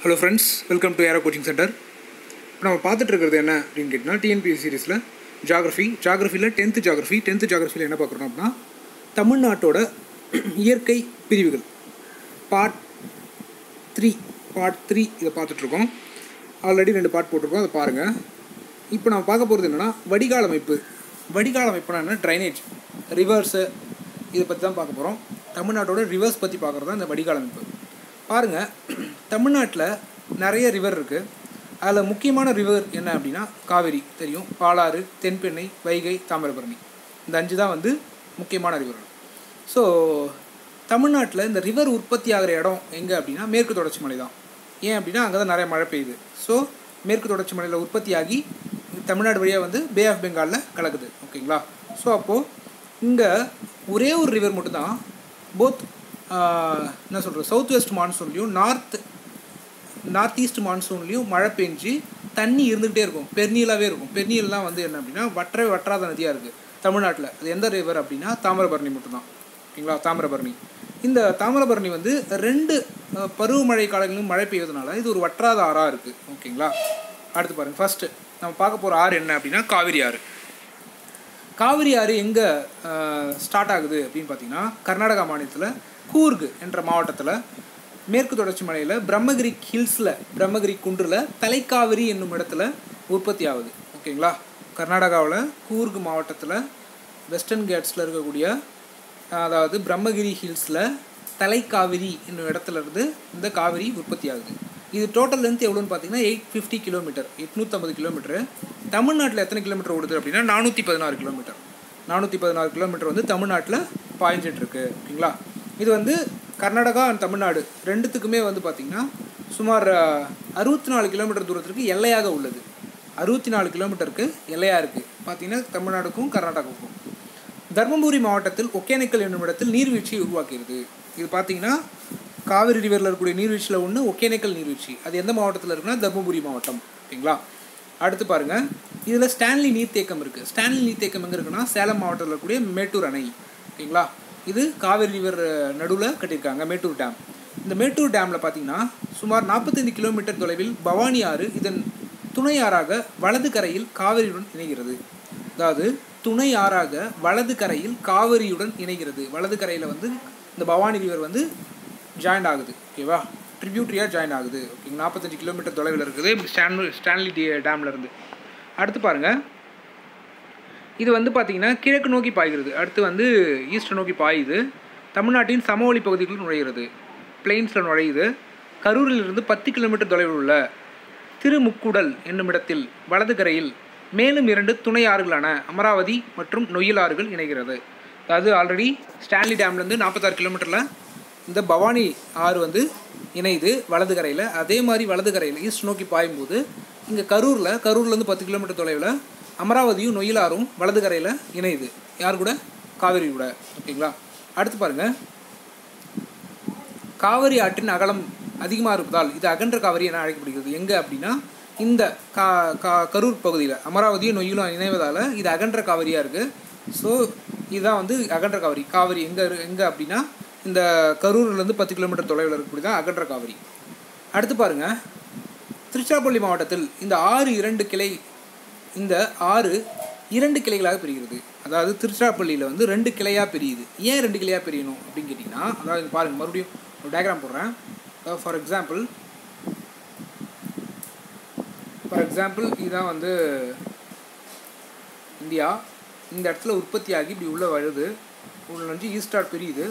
hello friends welcome to aero coaching centre இப்போ நம்ம பார்த்துட்டு இருக்கிறது என்ன அப்படின்னு கேட்டிங்கன்னா டிஎன்பிஎஸ் சீரிஸில் ஜாகிரஃபி ஜாகிரஃபியில் டென்த்து ஜாகிரஃபி டென்த்து ஜாகிரஃபியில் என்ன பார்க்குறோம் அப்படின்னா தமிழ்நாட்டோட இயற்கை பிரிவுகள் பார்ட் த்ரீ பார்ட் த்ரீ இதை பார்த்துட்ருக்கோம் ஆல்ரெடி ரெண்டு பார்ட் போட்டிருக்கோம் அதை பாருங்கள் இப்போ நம்ம பார்க்க போகிறது என்னென்னா வடிகால் அமைப்பு வடிகால் அமைப்புனா என்ன ட்ரைனேஜ் ரிவர்ஸு இதை பற்றி தான் பார்க்க போகிறோம் தமிழ்நாட்டோட ரிவர்ஸ் பற்றி பார்க்குறது தான் இந்த வடிகால் அமைப்பு பாருங்கள் தமிழ்நாட்டில் நிறைய ரிவர் இருக்குது அதில் முக்கியமான ரிவர் என்ன அப்படின்னா காவிரி தெரியும் பாலாறு தென்பெண்ணை வைகை தாமிரபரணி இந்த அஞ்சு தான் வந்து முக்கியமான ரிவர்கள் ஸோ தமிழ்நாட்டில் இந்த ரிவர் உற்பத்தி ஆகிற இடம் எங்கே அப்படின்னா மேற்கு தொடர்ச்சி மலை தான் ஏன் அப்படின்னா அங்கே தான் நிறைய மழை பெய்யுது ஸோ மேற்கு தொடர்ச்சி மலையில் உற்பத்தி ஆகி தமிழ்நாடு வழியாக வந்து பே ஆஃப் பெங்காலில் கலக்குது ஓகேங்களா ஸோ அப்போது இங்கே ஒரே ஒரு ரிவர் மட்டும்தான் போத் என்ன சொல்கிறது சவுத் வெஸ்ட் மான்சூன்லேயும் நார்த் நார்த் ஈஸ்ட் மான்சூன்லேயும் மழை பெஞ்சு தண்ணி இருந்துகிட்டே இருக்கும் பெர்னியலாகவே இருக்கும் பெர்னியல்லாம் வந்து என்ன அப்படின்னா வற்றவே வற்றாத நதியாக இருக்குது தமிழ்நாட்டில் அது எந்த ரிவர் அப்படின்னா தாமிரபரணி மட்டும்தான் ஓகேங்களா தாமிரபரணி இந்த தாமிரபரணி வந்து ரெண்டு அஹ், பருவமழை காலங்களிலும் மழை பெய்வதனால இது ஒரு வற்றாத ஆறாக இருக்குது ஓகேங்களா அடுத்து பாருங்கள் ஃபஸ்ட்டு நம்ம பார்க்க போகிற ஆறு என்ன அப்படின்னா காவிரி ஆறு காவிரி ஆறு எங்கே ஸ்டார்ட் ஆகுது அப்படின்னு பார்த்தீங்கன்னா கர்நாடகா மாநிலத்தில் கூர்க் என்ற மாவட்டத்தில் மேற்கு தொடர்ச்சி மலையில் பிரம்மகிரி ஹில்ஸில் பிரம்மகிரி குன்றில் தலைக்காவிரி என்னும் இடத்துல உற்பத்தி ஆகுது ஓகேங்களா கர்நாடகாவில் கூர்க் மாவட்டத்தில் வெஸ்டர்ன் கேட்ஸில் இருக்கக்கூடிய அதாவது பிரம்மகிரி ஹில்ஸில் தலைக்காவிரி என்னும் இடத்துல இருந்து இந்த காவிரி உற்பத்தி ஆகுது இது டோட்டல் லென்த் எவ்வளோன்னு பார்த்தீங்கன்னா எயிட் ஃபிஃப்டி கிலோமீட்டர் எட்நூற்றம்பது கிலோமீட்டர் தமிழ்நாட்டில் எத்தனை கிலோமீட்டர் ஓடுது அப்படின்னா நானூற்றி பதினாறு கிலோமீட்டர் நானூற்றி பதினாறு கிலோமீட்டர் வந்து தமிழ்நாட்டில் பாய்ஞ்சிட்டு இருக்கு ஓகேங்களா இது வந்து கர்நாடகா அண்ட் தமிழ்நாடு ரெண்டுத்துக்குமே வந்து பார்த்திங்கன்னா சுமார் அறுபத்தி நாலு கிலோமீட்டர் தூரத்திற்கு எல்லையாக உள்ளது அறுபத்தி நாலு கிலோமீட்டருக்கு எல்லையாக இருக்குது பார்த்தீங்கன்னா தமிழ்நாடுக்கும் கர்நாடகாவுக்கும் தர்மபுரி மாவட்டத்தில் ஒகேனக்கல் என்னும் இடத்தில் நீர்வீழ்ச்சியை உருவாக்கியது இது பார்த்தீங்கன்னா காவிரி ரிவரில் இருக்கக்கூடிய நீர்வீழ்ச்சியில் ஒன்று ஒகேனக்கல் நீர்வீழ்ச்சி அது எந்த மாவட்டத்தில் இருக்குன்னா தர்மபுரி மாவட்டம் ஓகேங்களா அடுத்து பாருங்கள் இதில் ஸ்டான்லி நீர்த்தேக்கம் இருக்குது ஸ்டான்லி நீர்த்தேக்கம் எங்கே இருக்குன்னா சேலம் மாவட்டத்தில் இருக்கக்கூடிய மேட்டூர் அணை ஓகேங்களா இது காவிரி ரிவர் நடுவில் கட்டியிருக்காங்க மேட்டூர் டேம் இந்த மேட்டூர் டேமில் பார்த்தீங்கன்னா சுமார் நாற்பத்தைந்து கிலோமீட்டர் தொலைவில் பவானி ஆறு இதன் துணை ஆறாக வலது கரையில் காவிரியுடன் இணைகிறது அதாவது துணை ஆறாக வலது கரையில் காவிரியுடன் இணைகிறது வலது கரையில் வந்து இந்த பவானி ரிவர் வந்து ஜாயின் ஆகுது ஓகேவா ட்ரிபியூட்ரியாக ஜாயின் ஆகுது ஓகே நாற்பத்தஞ்சு கிலோமீட்டர் தொலைவில் இருக்குது ஸ்டான்லி ஸ்டான்லி டி டேமில் இருந்து அடுத்து பாருங்கள் இது வந்து பார்த்திங்கன்னா கிழக்கு நோக்கி பாய்கிறது அடுத்து வந்து ஈஸ்ட் நோக்கி பாயுது தமிழ்நாட்டின் சமவெளி பகுதிக்குள் நுழைகிறது பிளெயின்ஸில் நுழையுது கரூரிலிருந்து பத்து கிலோமீட்டர் தொலைவில் உள்ள திருமுக்குடல் என்னும் இடத்தில் வலது கரையில் மேலும் இரண்டு துணை ஆறுகளான அமராவதி மற்றும் நொய்யல் ஆறுகள் இணைகிறது அதாவது ஆல்ரெடி ஸ்டான்லி டேம்லேருந்து நாற்பத்தாறு கிலோமீட்டரில் இந்த பவானி ஆறு வந்து இணையுது வலது கரையில் அதே மாதிரி வலது கரையில் ஈஸ்ட் நோக்கி பாயும்போது இங்கே கரூரில் கரூர்லேருந்து பத்து கிலோமீட்டர் தொலைவில் அமராவதியும் நொய்யலாரும் வலது கரையில் இணையுது யார் கூட காவிரி கூட ஓகேங்களா அடுத்து பாருங்கள் காவிரி ஆற்றின் அகலம் அதிகமாக இருப்பதால் இது அகன்ற காவிரி என அழைக்கப்படுகிறது எங்கே அப்படின்னா இந்த கா கா கரூர் பகுதியில் அமராவதியும் நொய்யலும் இணைவதால் இது அகன்ற காவிரியாக இருக்குது ஸோ இதுதான் வந்து அகன்ற காவிரி காவிரி எங்கே எங்கே அப்படின்னா இந்த கரூர்லேருந்து பத்து கிலோமீட்டர் தொலைவில் இருக்கக்கூடிய தான் அகன்ற காவிரி அடுத்து பாருங்கள் திருச்சிராப்பள்ளி மாவட்டத்தில் இந்த ஆறு இரண்டு கிளை இந்த ஆறு இரண்டு கிளைகளாக பிரிகிறது அதாவது திருச்சிராப்பள்ளியில் வந்து ரெண்டு கிளையாக பிரியுது ஏன் ரெண்டு கிளையாக பிரியணும் அப்படின்னு கேட்டிங்கன்னா அதாவது இங்க பாருங்க மறுபடியும் ஒரு டயக்ராம் போடுறேன் ஃபார் எக்ஸாம்பிள் ஃபார் எக்ஸாம்பிள் இதுதான் வந்து இந்தியா இந்த இடத்துல உற்பத்தி ஆகி இப்படி உள்ளே வருது உள்ள வந்து ஈஸ்டார் பிரியுது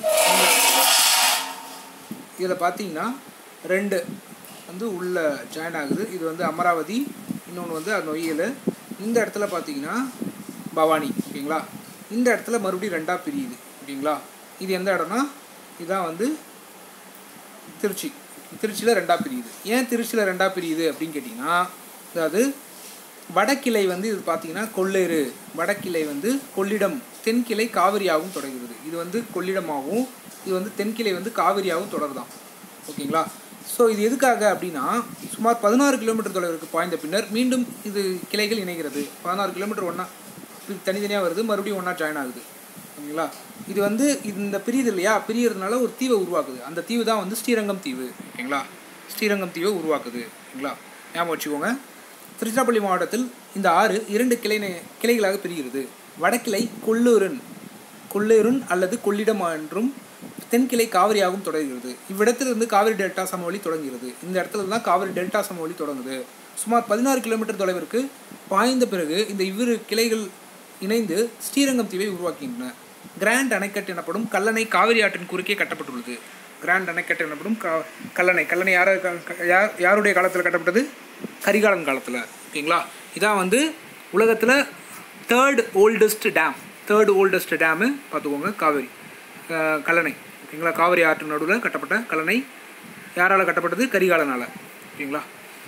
இதில் பார்த்தீங்கன்னா ரெண்டு வந்து உள்ள ஜாயின் ஆகுது இது வந்து அமராவதி இன்னொன்று வந்து அது நொய்யல் இந்த இடத்துல பார்த்தீங்கன்னா பவானி ஓகேங்களா இந்த இடத்துல மறுபடியும் ரெண்டாக பிரியுது ஓகேங்களா இது எந்த இடம்னா இதுதான் வந்து திருச்சி திருச்சியில் ரெண்டாக பிரியுது ஏன் திருச்சியில் ரெண்டாக பிரியுது அப்படின்னு கேட்டிங்கன்னா அதாவது வடக்கிளை வந்து இது பார்த்தீங்கன்னா கொள்ளேறு வடக்கிளை வந்து கொள்ளிடம் தென்கிளை காவிரியாகவும் தொடர்கிறது இது வந்து கொள்ளிடமாகவும் இது வந்து தென்கிளை வந்து காவிரியாகவும் தொடருதான் ஓகேங்களா ஸோ இது எதுக்காக அப்படின்னா சுமார் பதினாறு கிலோமீட்டர் தொலைவிற்கு பாய்ந்த பின்னர் மீண்டும் இது கிளைகள் இணைகிறது பதினாறு கிலோமீட்டர் ஒன்றா தனித்தனியாக வருது மறுபடியும் ஒன்றா ஜாயின் ஆகுது ஓகேங்களா இது வந்து இந்த பிரியுது இல்லையா பிரியறதுனால ஒரு தீவை உருவாக்குது அந்த தீவு தான் வந்து ஸ்ரீரங்கம் தீவு ஓகேங்களா ஸ்ரீரங்கம் தீவை உருவாக்குது ஓகேங்களா ஞாபகம் வச்சுக்கோங்க திருச்சிராப்பள்ளி மாவட்டத்தில் இந்த ஆறு இரண்டு கிளை நே- கிளைகளாக பிரிகிறது வடக்கிளை கொல்லூரன் கொள்ளேருன் அல்லது கொள்ளிடம் என்றும் தென்கிளை காவிரியாகவும் தொடர்கிறது இவ்விடத்திலிருந்து காவிரி டெல்டா சமவெளி தொடங்குகிறது இந்த இடத்துல தான் காவிரி டெல்டா சமவெளி தொடங்குது சுமார் பதினாறு கிலோமீட்டர் தொலைவிற்கு பாய்ந்த பிறகு இந்த இவ்விரு கிளைகள் இணைந்து ஸ்ரீரங்கம் தீவை உருவாக்குகின்றன கிராண்ட் அணைக்கட்டு எனப்படும் கல்லணை காவிரி ஆற்றின் குறுக்கே கட்டப்பட்டுள்ளது கிராண்ட் அணைக்கட்டு எனப்படும் கா கல்லணை கல்லணை யார யார் யாருடைய காலத்தில் கட்டப்பட்டது கரிகாலன் காலத்தில் ஓகேங்களா இதான் வந்து உலகத்தில் third oldest dam third oldest dam பார்த்துக்கோங்க காவேரி அஹ் கல்லணை ஓகேங்களா காவிரி ஆற்று நடுவில் கட்டப்பட்ட கல்லணை யாரால் கட்டப்பட்டது கரிகாலனால் ஓகேங்களா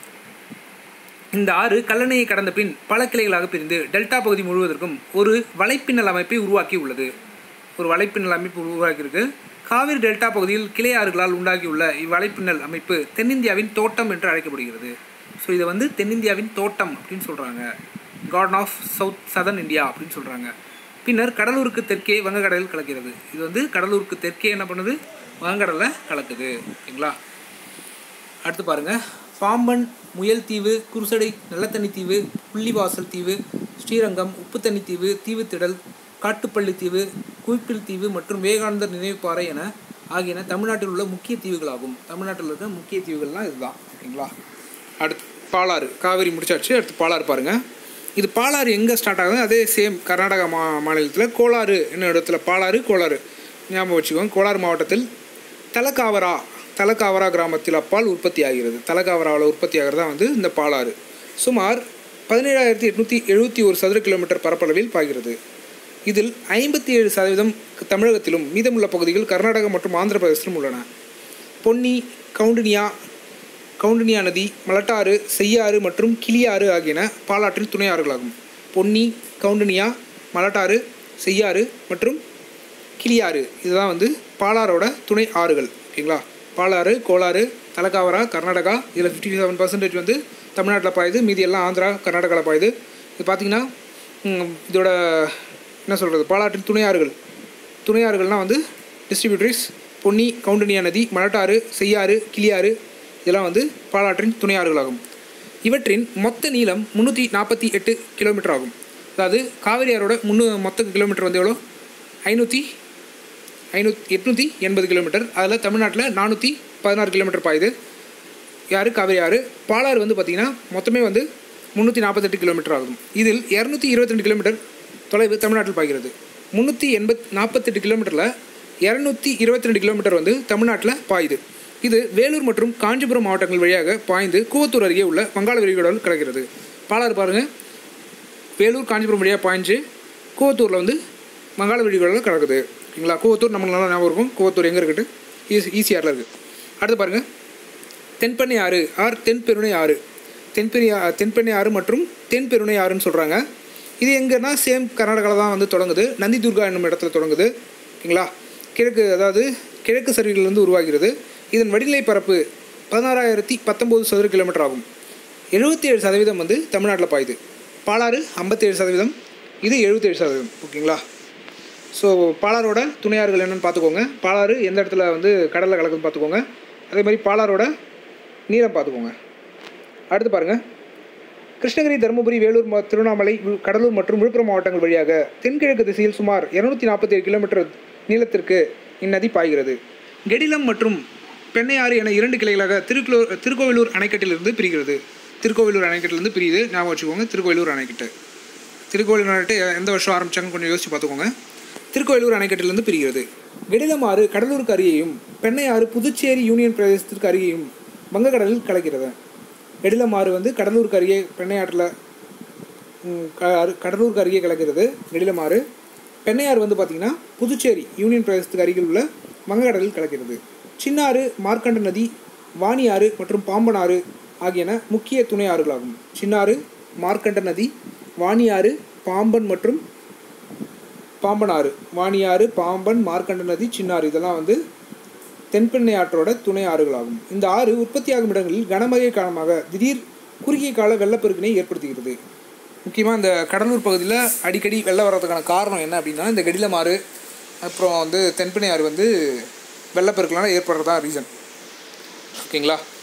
இந்த ஆறு கல்லணையை கடந்த பின் பல கிளைகளாக பிரிந்து டெல்டா பகுதி முழுவதற்கும் ஒரு வலைப்பின்னல் அமைப்பை உருவாக்கி உள்ளது ஒரு வலைப்பின்னல் அமைப்பு உருவாக்கியிருக்கு காவிரி டெல்டா பகுதியில் கிளை ஆறுகளால் உண்டாகியுள்ள இவ்வலைப்பின்னல் அமைப்பு தென்னிந்தியாவின் தோட்டம் என்று அழைக்கப்படுகிறது ஸோ இதை வந்து தென்னிந்தியாவின் தோட்டம் அப்படின்னு சொல்கிறாங்க garden of south southern India அப்படின்னு சொல்கிறாங்க பின்னர் கடலூருக்கு தெற்கே வங்கக்கடலில் கலக்கிறது இது வந்து கடலூருக்கு தெற்கே என்ன பண்ணுது வங்கக்கடலில் கலக்குது ஓகேங்களா அடுத்து பாருங்க பாம்பன் முயல் தீவு குருசடை நல்லத்தண்ணி தீவு புள்ளிவாசல் தீவு ஸ்ரீரங்கம் உப்புத்தண்ணி தீவு தீவுத்திடல் காட்டுப்பள்ளி தீவு குவிப்பில் தீவு மற்றும் விவேகானந்தர் நினைவுப்பாறை என ஆகியன தமிழ்நாட்டில் உள்ள முக்கிய தீவுகளாகும் தமிழ்நாட்டில் இருக்க முக்கிய தீவுகள்லாம் இதுதான் ஓகேங்களா அடுத்து பாலாறு காவிரி முடிச்சாச்சு அடுத்து பாலாறு பாருங்க இது பாலாறு எங்கே ஸ்டார்ட் ஆகுது அதே சேம் கர்நாடகா மா மாநிலத்தில் கோலாறு என்ன இடத்துல பாலாறு கோலாறு ஞாபகம் வச்சுக்கோங்க கோலாறு மாவட்டத்தில் தலக்காவரா தலக்காவரா கிராமத்தில் அப்பால் உற்பத்தி ஆகிறது தலக்காவராவில் உற்பத்தி ஆகிறதா வந்து இந்த பாலாறு சுமார் பதினேழாயிரத்தி எட்நூற்றி எழுபத்தி ஒரு சதுர கிலோமீட்டர் பரப்பளவில் பாய்கிறது இதில் ஐம்பத்தி ஏழு சதவீதம் தமிழகத்திலும் மீதமுள்ள பகுதிகள் கர்நாடகம் மற்றும் ஆந்திர பிரதேசத்திலும் உள்ளன பொன்னி கவுண்டினியா கவுண்டினியா நதி மலட்டாறு செய்யாறு மற்றும் கிளியாறு ஆகியன பாலாற்றின் துணை ஆறுகளாகும் பொன்னி கவுண்டினியா மலட்டாறு செய்யாறு மற்றும் கிளியாறு இதுதான் வந்து பாலாரோட துணை ஆறுகள் ஓகேங்களா பாலாறு கோலாறு தலக்காவரா கர்நாடகா இதில் ஃபிஃப்டி செவன் பர்சன்டேஜ் வந்து தமிழ்நாட்டில் பாயுது மீதி எல்லாம் ஆந்திரா கர்நாடகாவில் பாயுது இது பார்த்திங்கன்னா ம், இதோட என்ன சொல்கிறது பாலாற்றின் துணை ஆறுகள் துணை ஆறுகள்னால் வந்து டிஸ்ட்ரிபியூட்டரிஸ் பொன்னி கவுண்டனியா நதி மலட்டாறு செய்யாறு கிளியாறு இதெல்லாம் வந்து பாலாற்றின் துணை ஆறுகளாகும் இவற்றின் மொத்த நீளம் முந்நூற்றி நாற்பத்தி எட்டு கிலோமீட்டர் ஆகும் அதாவது காவிரி ஆறோட முன்னூ மொத்த கிலோமீட்டர் வந்து எவ்வளோ ஐநூற்றி ஐநூற்றி எட்நூற்றி எண்பது கிலோமீட்டர் அதில் தமிழ்நாட்டில் நானூற்றி பதினாறு கிலோமீட்டர் பாயுது யார் காவிரி ஆறு பாலாறு வந்து பார்த்திங்கன்னா மொத்தமே வந்து முந்நூற்றி நாற்பத்தெட்டு கிலோமீட்டர் ஆகும் இதில் இரநூத்தி இருபத்திரெண்டு கிலோமீட்டர் தொலைவு தமிழ்நாட்டில் பாய்கிறது முந்நூற்றி எண்பத் நாற்பத்தெட்டு கிலோமீட்டரில் இரநூத்தி இருபத்தி ரெண்டு கிலோமீட்டர் வந்து தமிழ்நாட்டில் பாயுது இது வேலூர் மற்றும் காஞ்சிபுரம் மாவட்டங்கள் வழியாக பாய்ந்து கூவத்தூர் அருகே உள்ள வங்காள விரிகுடாவில் கிடக்கிறது பாலாறு பாருங்கள் வேலூர் காஞ்சிபுரம் வழியாக பாய்ஞ்சு கூவத்தூரில் வந்து வங்காள விரிகுடாவில் கிடக்குது ஓகேங்களா கூவத்தூர் நம்மளுக்கு நல்லா ஞாபகம் இருக்கும் கூவத்தூர் எங்கே இருக்குது ஈசி ஈசிஆரில் இருக்குது அடுத்து பாருங்கள் தென்பெண்ணை ஆறு ஆர் தென்பெருணை ஆறு தென்பெரி தென்பெண்ணை ஆறு மற்றும் தென்பெருணை ஆறுன்னு சொல்கிறாங்க இது எங்கன்னா சேம் கர்நாடகாவில் தான் வந்து தொடங்குது நந்தி துர்கா என்னும் இடத்துல தொடங்குது ஓகேங்களா கிழக்கு அதாவது கிழக்கு சரிவுகளிலிருந்து உருவாகிறது இதன் வடிநிலை பரப்பு பதினாறாயிரத்தி பத்தொம்போது சதுர கிலோமீட்டர் ஆகும் எழுபத்தி ஏழு சதவீதம் வந்து தமிழ்நாட்டில் பாயுது பாலாறு ஐம்பத்தேழு சதவீதம் இது எழுபத்தேழு சதவீதம் ஓகேங்களா ஸோ பாலாரோட துணையாறுகள் என்னென்னு பார்த்துக்கோங்க பாலாறு எந்த இடத்துல வந்து கடலில் கலக்குதுன்னு பார்த்துக்கோங்க அதே மாதிரி பாலாரோட நீளம் பார்த்துக்கோங்க அடுத்து பாருங்கள் கிருஷ்ணகிரி தருமபுரி வேலூர் ம- திருவண்ணாமலை வி- கடலூர் மற்றும் விழுப்புரம் மாவட்டங்கள் வழியாக தென்கிழக்கு திசையில் சுமார் இரநூத்தி நாற்பத்தேழு கிலோமீட்டர் நீளத்திற்கு இந்நதி பாய்கிறது கெடிலம் மற்றும் பெண்ணையாறு என இரண்டு கிளைகளாக திருக்குளூர் திருக்கோவிலூர் அணைக்கட்டிலிருந்து பிரிகிறது திருக்கோவிலூர் அணைக்கட்டிலிருந்து பிரியுது ஞாபகம் வச்சுக்கோங்க திருக்கோவிலூர் அணைக்கட்டு திருக்கோவிலூர் அணைக்கட்டு எந்த வருஷம் ஆரம்பிச்சாங்கன்னு கொஞ்சம் யோசிச்சு பார்த்துக்கோங்க திருக்கோயிலூர் அணைக்கட்டிலிருந்து பிரிகிறது வெடிலமாறு கடலூருக்கு அருகேயும் பெண்ணையாறு புதுச்சேரி யூனியன் பிரதேசத்திற்கு அருகேயும் வங்கக்கடலில் கலக்கிறது வெடிலமாறு வந்து கடலூருக்கு அருகே பெண்ணையாற்றில் ம், க- அரு- கடலூருக்கு அருகே கலக்கிறது வெடிலமாறு பெண்ணையாறு வந்து பார்த்திங்கன்னா புதுச்சேரி யூனியன் பிரதேசத்துக்கு அருகில் உள்ள வங்கக்கடலில் கலக்கிறது சின்னாறு மார்க்கண்ட நதி வாணியாறு மற்றும் பாம்பனாறு ஆகியன முக்கிய துணை ஆறுகளாகும் சின்னாறு மார்க்கண்ட நதி வாணியாறு பாம்பன் மற்றும் பாம்பனாறு வாணியாறு பாம்பன் மார்க்கண்ட நதி சின்னாறு இதெல்லாம் வந்து தென்பெண்ணை ஆற்றோட துணை ஆறுகளாகும் இந்த ஆறு உற்பத்தியாகும் இடங்களில் கனமழை காரணமாக திடீர் குறுகிய கால வெள்ளப்பெருக்கினை ஏற்படுத்துகிறது முக்கியமாக இந்த கடலூர் பகுதியில் அடிக்கடி வெள்ளம் வர்றதுக்கான காரணம் என்ன அப்படின்னா இந்த கெடிலமாறு அப்புறம் வந்து தென்பெண்ணை ஆறு வந்து வெள்ளப்பெருக்கெலாம் ஏற்படுறதா ரீசன் ஓகேங்களா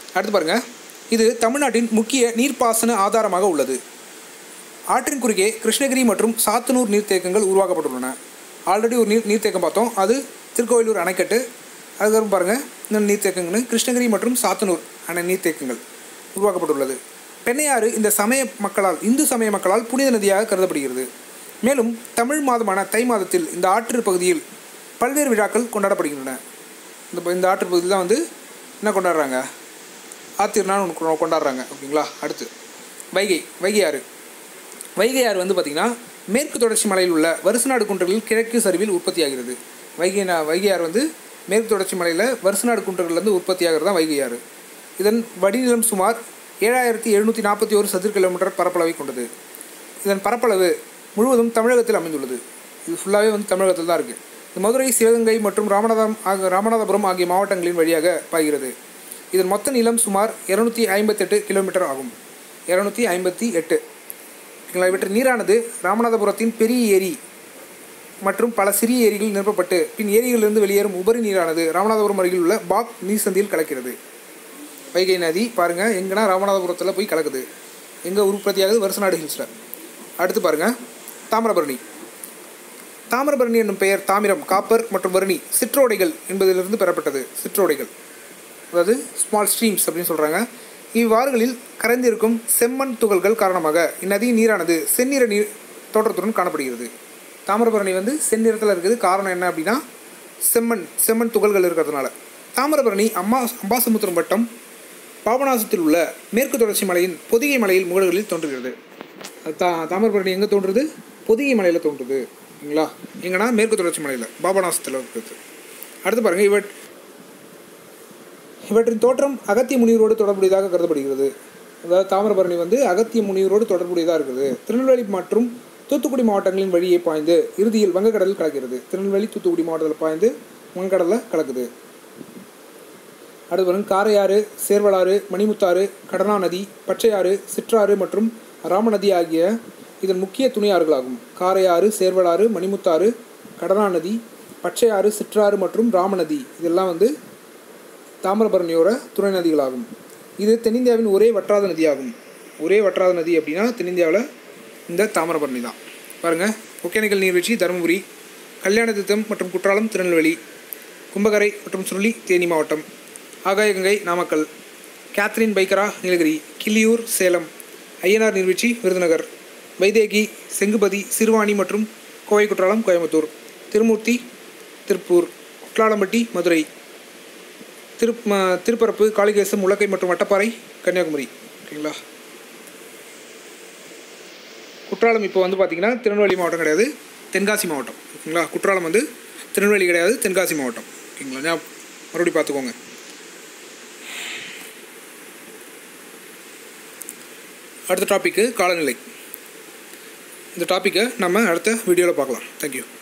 அடுத்து பாருங்கள் இது தமிழ்நாட்டின் முக்கிய நீர்ப்பாசன ஆதாரமாக உள்ளது ஆற்றின் குறுக்கே கிருஷ்ணகிரி மற்றும் சாத்தனூர் நீர்த்தேக்கங்கள் உருவாக்கப்பட்டுள்ளன ஆல்ரெடி ஒரு நீர் நீர்த்தேக்கம் பார்த்தோம் அது திருக்கோயிலூர் அணைக்கட்டு அதுக்கப்புறம் பாருங்கள் இந்த நீர்த்தேக்கங்கள்னு கிருஷ்ணகிரி மற்றும் சாத்தனூர் அணை நீர்த்தேக்கங்கள் உருவாக்கப்பட்டுள்ளது பெண்ணையாறு இந்த சமய மக்களால் இந்து சமய மக்களால் புனித நதியாக கருதப்படுகிறது மேலும் தமிழ் மாதமான தை மாதத்தில் இந்த ஆற்று பகுதியில் பல்வேறு விழாக்கள் கொண்டாடப்படுகின்றன இந்த இந்த ஆற்று பகுதியில் தான் வந்து என்ன கொண்டாடுறாங்க ஆத்திருநாள் ஒன்று கொ- கொண்டாடுறாங்க ஓகேங்களா அடுத்து வைகை வைகை ஆறு வைகை ஆறு வந்து பார்த்திங்கன்னா மேற்கு தொடர்ச்சி மலையில் உள்ள வருசநாடு குன்றுகளில் கிழக்கு சரிவில் உற்பத்தியாகிறது வைகை நா- வைகை ஆறு வந்து மேற்கு தொடர்ச்சி மலையில் வருசநாடு குன்றுகள்லேருந்து உற்பத்தியாகிறது தான் வைகை ஆறு இதன் வடிநிலம் சுமார் ஏழாயிரத்தி எழுநூற்றி நாற்பத்தி ஒரு சதுர கிலோமீட்டர் பரப்பளவை கொண்டது இதன் பரப்பளவு முழுவதும் தமிழகத்தில் அமைந்துள்ளது இது ஃபுல்லாகவே வந்து தமிழகத்தில் தான் இருக்குது இது மதுரை சிவகங்கை மற்றும் ராமநாதம் ஆகிய ராமநாதபுரம் ஆகிய மாவட்டங்களின் வழியாக பாய்கிறது இதன் மொத்த நீளம் சுமார் இரநூத்தி ஐம்பத்தெட்டு கிலோமீட்டர் ஆகும் இரநூத்தி ஐம்பத்தி எட்டு ஓகேங்களா இவற்றின் நீரானது ராமநாதபுரத்தின் பெரிய ஏரி மற்றும் பல சிறிய ஏரிகள் நிரப்பப்பட்டு பின் ஏரிகளிலிருந்து வெளியேறும் உபரி நீரானது ராமநாதபுரம் அருகில் உள்ள பாக் நீர் சந்தியில் கலக்கிறது வைகை நதி பாருங்கள் எங்கன்னா ராமநாதபுரத்தில் போய் கலக்குது எங்கே உற்பத்தியாகுது வருசநாடு ஹில்ஸில் அடுத்து பாருங்கள் தாமிரபரணி தாமிரபரணி என்னும் பெயர் தாமிரம் காப்பர் மற்றும் வரணி சிற்றோடைகள் என்பதிலிருந்து பெறப்பட்டது சிற்றோடைகள் அதாவது ஸ்மால் ஸ்ட்ரீம்ஸ் அப்படின்னு சொல்கிறாங்க இவ்வாறுகளில் கரைந்திருக்கும் செம்மண் துகள்கள் காரணமாக இந்நதியின் நீரானது செந்நிற நீர் தோற்றத்துடன் காணப்படுகிறது தாமிரபரணி வந்து செந்நிறத்தில் இருக்குது காரணம் என்ன அப்படின்னா செம்மண் செம்மண் துகள்கள் இருக்கிறதுனால தாமிரபரணி அம்மா அம்பாசமுத்திரம் வட்டம் பாபநாசத்தில் உள்ள மேற்கு தொடர்ச்சி மலையின் பொதிகை மலையில் முகடுகளில் தோன்றுகிறது அது தா தாமிரபரணி எங்கே தோன்றுது பொதிகை மலையில் தோன்றுது சரிங்களா எங்கன்னா மேற்கு தொடர்ச்சி மலையில் பாபநாசத்தில் இருக்குது அடுத்து பாருங்கள் இவட் இவற்றின் தோற்றம் அகத்திய முனிவரோடு தொடர்புடையதாக கருதப்படுகிறது அதாவது தாமிரபரணி வந்து அகத்திய முனிவரோடு தொடர்புடையதாக இருக்குது திருநெல்வேலி மற்றும் தூத்துக்குடி மாவட்டங்களின் வழியே பாய்ந்து இறுதியில் வங்கக்கடலில் கலக்கிறது திருநெல்வேலி தூத்துக்குடி மாவட்டத்தில் பாய்ந்து வங்கக்கடலில் கலக்குது அடுத்து பாருங்க காரையாறு சேர்வலாறு மணிமுத்தாறு கடனா நதி பச்சையாறு சிற்றாறு மற்றும் ராமநதி ஆகிய இதன் முக்கிய துணையாறுகளாகும் காரையாறு சேர்வலாறு மணிமுத்தாறு கடனா நதி பச்சையாறு சிற்றாறு மற்றும் ராமநதி இதெல்லாம் வந்து தாமிரபரணியோட துணை நதிகளாகும் இது தென்னிந்தியாவின் ஒரே வற்றாத நதியாகும் ஒரே வற்றாத நதி அப்படின்னா தென்னிந்தியாவில் இந்த தாமிரபரணி தான் பாருங்கள் ஒகேனக்கல் நீர்வீழ்ச்சி தருமபுரி கல்யாணதித்தம் மற்றும் குற்றாலம் திருநெல்வேலி கும்பகரை மற்றும் சுருளி தேனி மாவட்டம் ஆகாயகங்கை நாமக்கல் கேத்ரின் பைக்கரா நீலகிரி கிள்ளியூர் சேலம் ஐயனார் நீர்வீழ்ச்சி விருதுநகர் வைதேகி செங்குபதி சிறுவாணி மற்றும் கோவை குற்றாலம் கோயம்புத்தூர் திருமூர்த்தி திருப்பூர் குட்லாளம்பட்டி மதுரை திரு ம- திருப்பரப்பு காளிகேசம் உலக்கை மற்றும் வட்டப்பாறை கன்னியாகுமரி ஓகேங்களா குற்றாலம் இப்போ வந்து பார்த்திங்கன்னா திருநெல்வேலி மாவட்டம் கிடையாது தென்காசி மாவட்டம் ஓகேங்களா குற்றாலம் வந்து திருநெல்வேலி கிடையாது தென்காசி மாவட்டம் ஓகேங்களா ஞாபகம் மறுபடியும் பார்த்துக்கோங்க அடுத்த டாப்பிக்கு காலநிலை இந்த டாப்பிக்கை நம்ம அடுத்த வீடியோவில் பார்க்கலாம் தேங்க்யூ